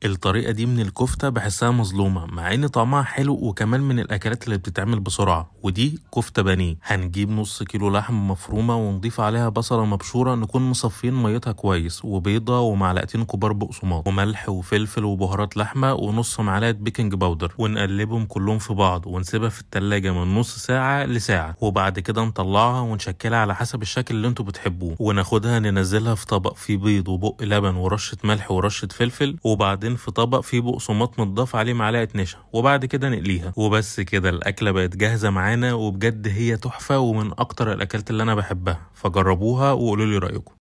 الطريقة دي من الكفتة بحسها مظلومة مع ان طعمها حلو وكمان من الاكلات اللي بتتعمل بسرعة ودي كفتة بانيه هنجيب نص كيلو لحم مفرومة ونضيف عليها بصلة مبشورة نكون مصفين ميتها كويس وبيضة ومعلقتين كبار بقسماط وملح وفلفل وبهارات لحمة ونص معلقة بيكنج باودر ونقلبهم كلهم في بعض ونسيبها في التلاجة من نص ساعة لساعة وبعد كده نطلعها ونشكلها على حسب الشكل اللي انتوا بتحبوه وناخدها ننزلها في طبق فيه بيض وبق لبن ورشة ملح ورشة فلفل وبعدين في طبق فيه بقسماط متضاف عليه معلقة نشا وبعد كده نقليها وبس كده الأكلة بقت جاهزة معانا وبجد هي تحفة ومن أكتر الأكلات اللي أنا بحبها فجربوها وقولوا لي رأيكم